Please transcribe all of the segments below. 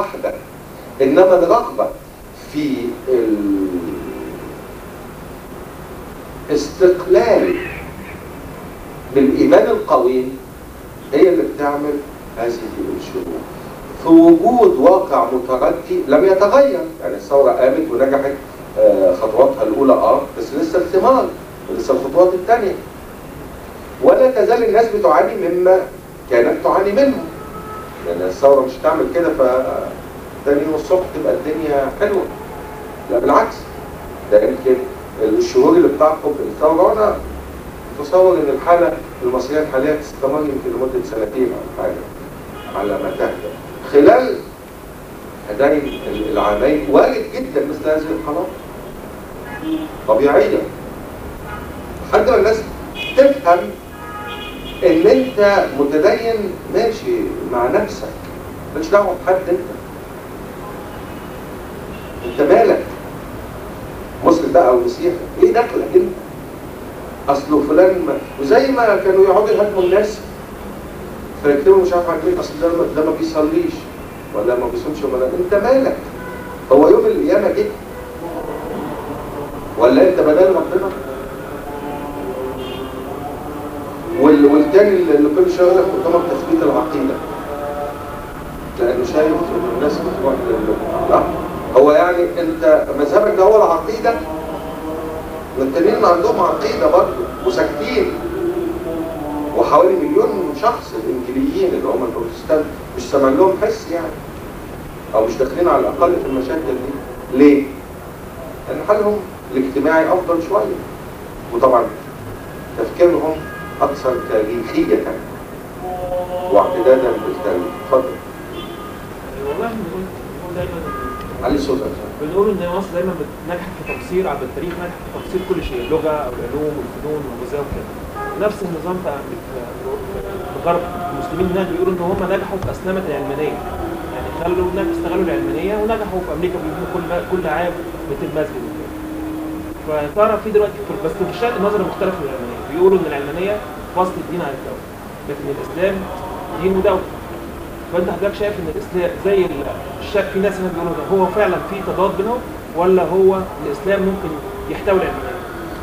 واحدة إنما الرغبة في الاستقلال بالإيمان القويم هي اللي بتعمل هذه الشروط في وجود واقع متردي لم يتغير يعني الثورة قامت ونجحت آه، خطواتها الأولى اه بس لسه الثمار ولسه الخطوات الثانية ولا تزال الناس بتعاني مما كانت تعاني منه لأن الثورة مش هتعمل كده ف تاني يوم الصبح تبقى الدنيا حلوة لا بالعكس ده يمكن الشهور اللي بتعقب الثورة وأنا تصور إن الحالة المصرية الحالية تستمر يمكن لمدة سنتين أو حاجة على ما تهدى خلال هذين العامين وارد جدا مثل هذه القرارات طبيعية لحد ما الناس تفهم ان انت متدين ماشي مع نفسك مش دعوه بحد انت انت مالك مسلم بقى او مسيحي ايه دخلك انت اصله فلان ما وزي ما كانوا يقعدوا يهاجموا الناس فيكتبوا مش عارف عن اصل ده ما- ده ما بيصليش ولا ما بيصومش ولا انت مالك هو يوم القيامه جه ولا انت بدل ربنا وال- والتاني اللي كل شغله قدامك تثبيت العقيده لانه شايف ان الناس بتروح لل لا هو يعني انت مذهبك ده هو العقيده والتانيين عندهم عقيده برضه وساكتين وحوالي مليون شخص الانجليين اللي هم البروتستانت مش سامع لهم حس يعني او مش داخلين على الاقل في المشاكل دي ليه؟ لان حالهم الاجتماعي افضل شويه وطبعا تفكيرهم اكثر تاريخيه واعتدادا بالتاريخ اتفضل والله بنقول بنقول دايما علي الصوت بنقول ان مصر دايما نجحت في تفسير عبر التاريخ نجحت في تفسير كل شيء اللغه او العلوم والفنون والغذاء وكده نفس النظام في في الغرب المسلمين هناك بيقولوا ان هم نجحوا في اسلمه العلمانيه يعني خلوا الناس استغلوا العلمانيه ونجحوا في امريكا بيبنوا كل كل عام 200 مسجد وكده فترى في دلوقتي في بس في الشرق النظر مختلف من العلمانيه بيقولوا ان العلمانيه فصل الدين عن الدوله لكن الاسلام دين ودوله فانت حضرتك شايف ان الاسلام زي الشك في ناس هنا بيقولوا ده هو فعلا في تضاد بينهم ولا هو الاسلام ممكن يحتوي العلمانيه؟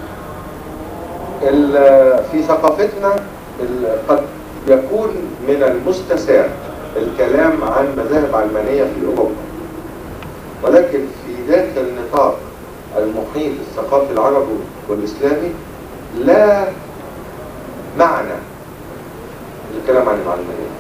ال- في ثقافتنا ال- قد يكون من المستساغ الكلام عن مذاهب علمانية في أوروبا ولكن في داخل نطاق المحيط الثقافي العربي والإسلامي لا معنى للكلام عن العلمانية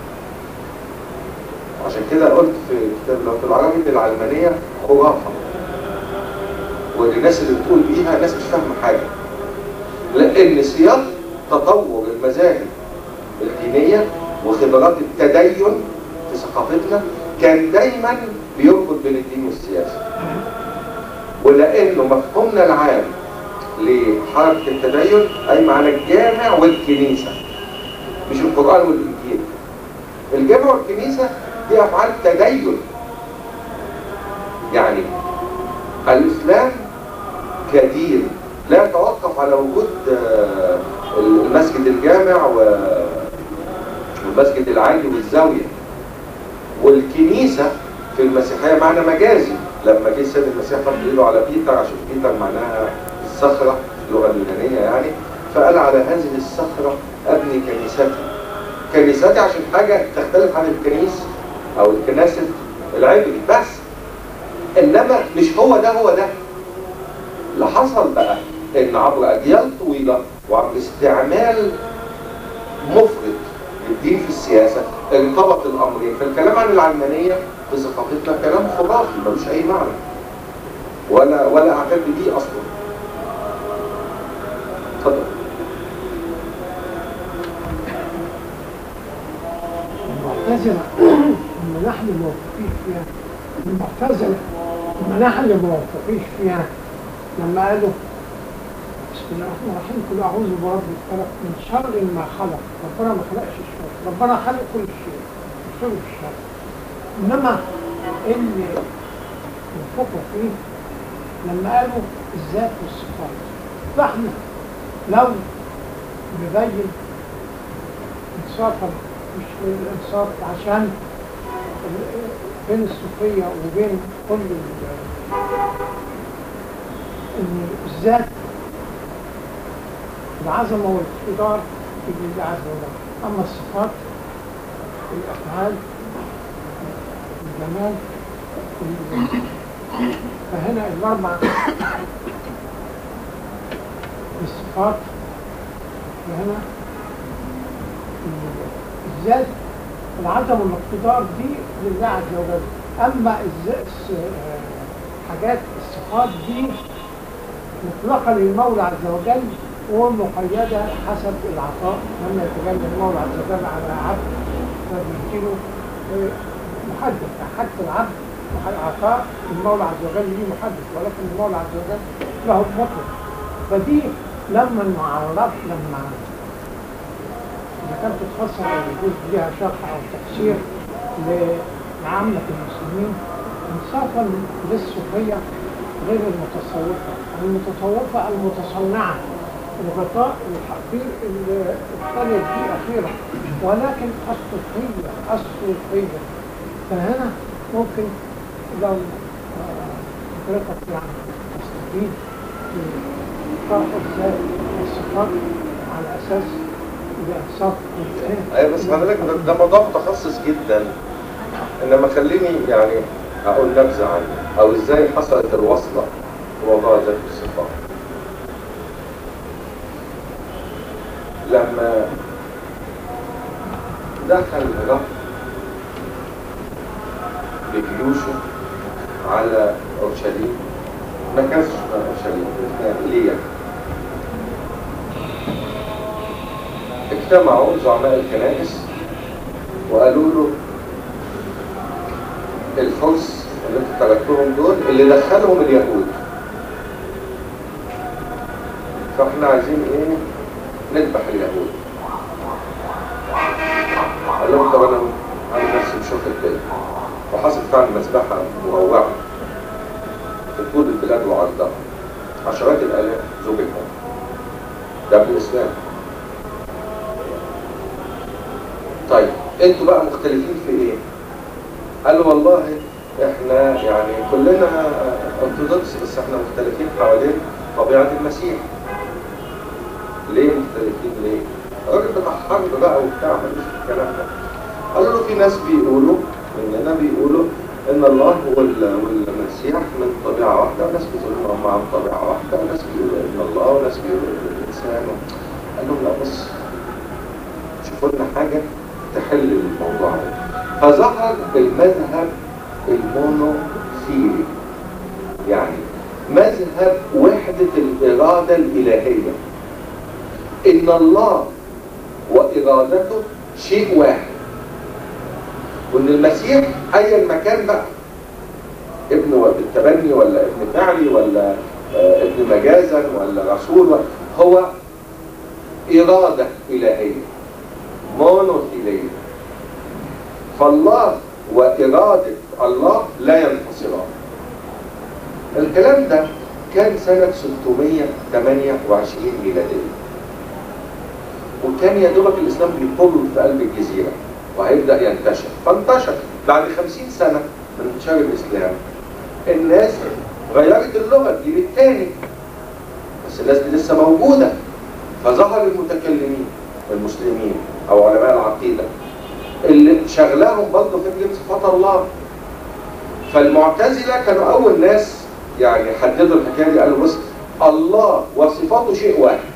عشان كده قلت في كتاب اللغة العربي ان العلمانية خرافة والناس اللي بتقول بيها ناس مش فاهمة حاجة لأن سياق تطور المذاهب الدينية وخبرات التدين في ثقافتنا كان دايما بيربط بين الدين والسياسة ولأنه مفهومنا العام لحركة التدين أي معنى الجامع والكنيسة مش القرآن والإنجيل الجامع والكنيسة دي أفعال تدين يعني الإسلام كدين لا يتوقف على وجود آه، المسجد الجامع و- والمسجد العالي والزاوية والكنيسة في المسيحية معنى مجازي لما جه السيد المسيح حط ايده على بيتر عشان بيتر معناها الصخرة اللغة اليونانية يعني فقال على هذه الصخرة أبني كنيستي كنيستي عشان حاجة تختلف عن الكنيس أو الكناسة العبري بس إنما مش هو ده هو ده اللي حصل بقى ان عبر اجيال طويله وعبر استعمال مفرط للدين في السياسه ارتبط الامرين فالكلام عن العلمانيه في ثقافتنا كلام خرافي ملوش اي معنى ولا ولا اعتد بيه اصلا اتفضل المعتزلة هم نحن موفقين فيها المعتزلة هم نحن موفقين فيها لما قالوا بسم الله الرحمن الرحيم قل أعوذ برب الفلق من شر ما خلق ربنا ما خلقش الشر ربنا خلق كل شيء الشر الشر إنما اللي وفقوا فيه لما قالوا الذات والصفات فاحنا لو نبين انصافا مش الانصاف عشان ال- بين الصوفية وبين كل ال- ان الذات العظمة والاقتدار في الله عز وجل أما الصفات الأفعال الجمال ال- فهنا الأربع الصفات وهنا الذات العظمة والاقتدار دي لله عز وجل أما الز- الس- آه، حاجات الصفات دي مطلقة للمولى عز وجل ومقيدة حسب العطاء لما يتجلى المولى عز وجل على عبد فبيديله آه، محدد حتى العبد عطاء المولى عز وجل ليه محدد ولكن المولى عز وجل له مطلق فدي لما المعارضات لما إذا كانت تتفسر أو يجوز لها شرح أو تفسير لعامة المسلمين انصافا للصوفية غير المتصوفة المتصوفة المتصنعة الغطاء الحقير اللي ابتدت دي أخيرا ولكن الصوفية الصوفية فهنا ممكن لو آه، حضرتك يعني تستفيد من شرح ازاي الصفات على أساس بإنصاف الإنسان ايوه بس حضرتك ده- ده موضوع متخصص جدا انما خليني يعني اقول نبذه عنه او ازاي حصلت الوصله في موضوع ذات الصفات لما دخل هرقل بجيوشه على اورشليم ما كانش اسمها اورشليم اسمها ايليا اجتمعوا زعماء الكنائس وقالوا له الفرس اللي انت تركتهم دول اللي دخلهم اليهود فاحنا عايزين ايه نذبح اليهود قال لهم طب انا انا نفسي مش واخد بالي وحصلت فعلا مذبحه مروعه في طول البلاد وعرضها عشرات الالاف ذبحوا ده بالاسلام طيب انتوا بقى مختلفين في ايه قالوا والله احنا يعني كلنا ارثوذكس بس احنا مختلفين حوالين طبيعه المسيح ليه مختلفين ليه الراجل بتاع حرب بقى وبتاع ملوش في الكلام ده قالوا له في ناس بيقولوا مننا بيقولوا ان الله وال- والمسيح من طبيعه واحده وناس بتقول ان هم عن طبيعه واحده وناس بيقولوا ان الله وناس بيقولوا ان الانسان قال لهم لا بص شوفوا لنا حاجه تحل الموضوع ده فظهر المذهب المونوثيري يعني مذهب وحدة الإرادة الإلهية إن الله وإرادته شيء واحد وإن المسيح أيا ما كان بقى ابن بالتبني ولا ابن فعلي ولا آه، ابن مجازا ولا رسول ولا هو إرادة إلهية مونوثيلية فالله وإرادة الله لا ينفصلان الكلام ده كان سنة 628 ميلادية وكان يا دوبك الإسلام بيطل في قلب الجزيرة وهيبدأ ينتشر فانتشر بعد 50 سنة من انتشار الإسلام الناس غيرت اللغة الجيل الثاني بس الناس دي لسه موجودة فظهر المتكلمين المسلمين أو علماء العقيدة اللي شغلاهم برضه فكرة صفات الله فالمعتزلة كانوا أول ناس يعني حددوا الحكاية دي قالوا بص الله وصفاته شيء واحد